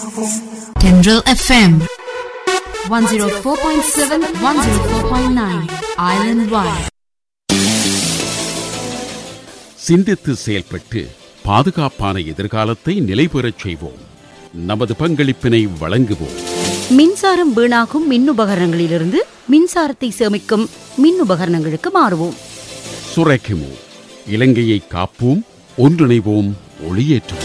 Tendril FM 104.7 104.9 Island Wide சிந்தித்து செயல்பட்டு பாதுகாப்பான எதிர்காலத்தை நிலைபெறச் செய்வோம் நமது பங்களிப்பினை வழங்குவோம் மின்சாரம் வீணாகும் மின் உபகரணங்களிலிருந்து மின்சாரத்தை சேமிக்கும் மின் உபகரணங்களுக்கு மாறுவோம் சுரக்கிமோ இலங்கையை காப்போம் ஒன்றிணைவோம் ஒளியேற்றுவோம்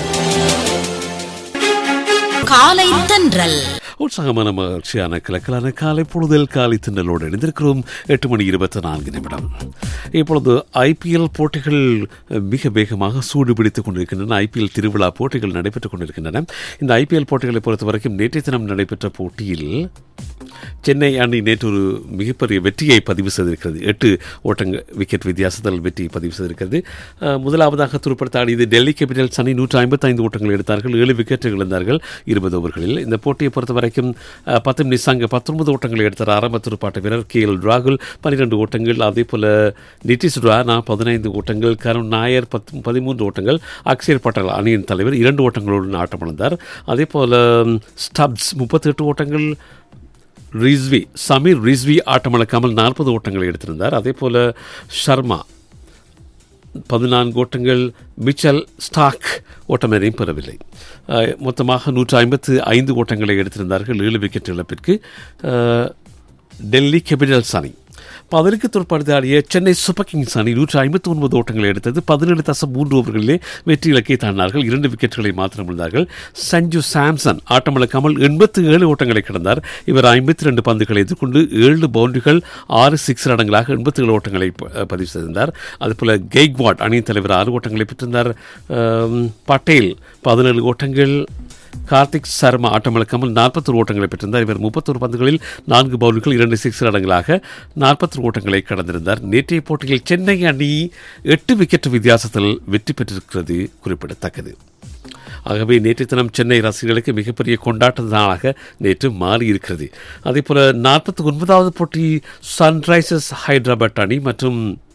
காலை தென்றல் உற்சாகமான மகிழ்ச்சியான கிழக்கலான காலை பொழுதில் காலை திண்டலோடு இணைந்திருக்கிறோம் எட்டு மணி இருபத்தி நான்கு நிமிடம் இப்பொழுது ஐபிஎல் போட்டிகள் மிக வேகமாக சூடு பிடித்துக் கொண்டிருக்கின்றன ஐபிஎல் திருவிழா போட்டிகள் நடைபெற்றுக் கொண்டிருக்கின்றன இந்த ஐபிஎல் போட்டிகளை பொறுத்த வரைக்கும் நேற்றைய தினம் நடைபெற்ற போட்டியில் சென்னை அணி நேற்று ஒரு மிகப்பெரிய வெற்றியை பதிவு செய்திருக்கிறது எட்டு ஓட்டங்கள் விக்கெட் வித்தியாசத்தில் வெற்றியை பதிவு செய்திருக்கிறது அஹ், முதலாவதாக துருப்படுத்த ஆடியது டெல்லி கேபிட்டல்ஸ் அணி நூற்று ஐம்பத்தைந்து ஓட்டங்கள் எடுத்தார்கள் ஏழு விக்கெட்டுகள் இழந்தார்கள் இருபது ஓவர்களில் இந்த போட்டியை பொறுத்த வரைக்கும் அஹ், பத்து நிசாங்க பத்தொன்பது ஓட்டங்களை எடுத்தார் ஆரம்ப துடுப்பாட்ட வீரர் கே எல் ராகுல் பன்னிரெண்டு ஓட்டங்கள் அதே போல நிதிஷ் ராணா பதினைந்து ஓட்டங்கள் கருண் நாயர் பத்து பதிமூன்று ஓட்டங்கள் அக்ஷர் பட்டேல் அணியின் தலைவர் இரண்டு ஓட்டங்களோடு ஆட்டமிழந்தார் அதே போல ம், ஸ்டப்ஸ் முப்பத்தெட்டு ஓட்டங்கள் ரிஸ்வி சமீர் ரிஸ்வி ஆட்டமிழக்காமல் நாற்பது ஓட்டங்களை எடுத்திருந்தார் அதே போல ஷர்மா பதினான்கு ஓட்டங்கள் மிச்சல் ஸ்டாக் ஓட்டம் எதையும் பெறவில்லை அஹ், மொத்தமாக நூற்று ஐம்பத்து ஐந்து ஓட்டங்களை எடுத்திருந்தார்கள் ஏழு விக்கெட் இழப்பிற்கு அஹ், டெல்லி கேபிட்டல்ஸ் அணி பதினெட்டு துடுப்பாடுத்து ஆடிய சென்னை சூப்பர் கிங்ஸ் அணி நூற்று ஐம்பத்தி ஒன்பது ஓட்டங்களை எடுத்தது பதினேழு தசம் மூன்று ஓவர்களிலே வெற்றி இலக்கை தாண்டினார்கள் இரண்டு விக்கெட்டுகளை மாத்திரம் இருந்தார்கள் சஞ்சு சாம்சன் ஆட்டமிழக்காமல் எண்பத்தி ஏழு ஓட்டங்களை கடந்தார் இவர் ஐம்பத்தி ரெண்டு பந்துகளை எதிர்கொண்டு ஏழு பவுண்டரிகள் ஆறு சிக்ஸ் அடங்களாக எண்பத்தி ஏழு ஓட்டங்களை ப- பதிவு செய்திருந்தார் அதுபோல கெய்க்வாட் அணியின் தலைவர் ஆறு ஓட்டங்களை பெற்றிருந்தார் ஆம், பட்டேல் பதினேழு ஓட்டங்கள் கார்த்திக் சர்மா ஆட்டமிழக்காமல் நாற்பத்தொரு ஓட்டங்களை பெற்றிருந்தார் இவர் முப்பத்தொரு பந்துகளில் நான்கு பவுல்கள் இரண்டு சிக்ஸ் அடங்களாக நாற்பத்தொரு ஓட்டங்களை கடந்திருந்தார் நேற்றைய போட்டியில் சென்னை அணி எட்டு விக்கெட் வித்தியாசத்தில் வெற்றி பெற்றிருக்கிறது குறிப்பிடத்தக்கது ஆகவே நேற்று தினம் சென்னை ரசிகர்களுக்கு மிகப்பெரிய கொண்டாட்ட நாளாக நேற்று மாறியிருக்கிறது அதே போல நாற்பத்தி ஒன்பதாவது போட்டி சன்ரைசர்ஸ் ஹைதராபாத் அணி மற்றும்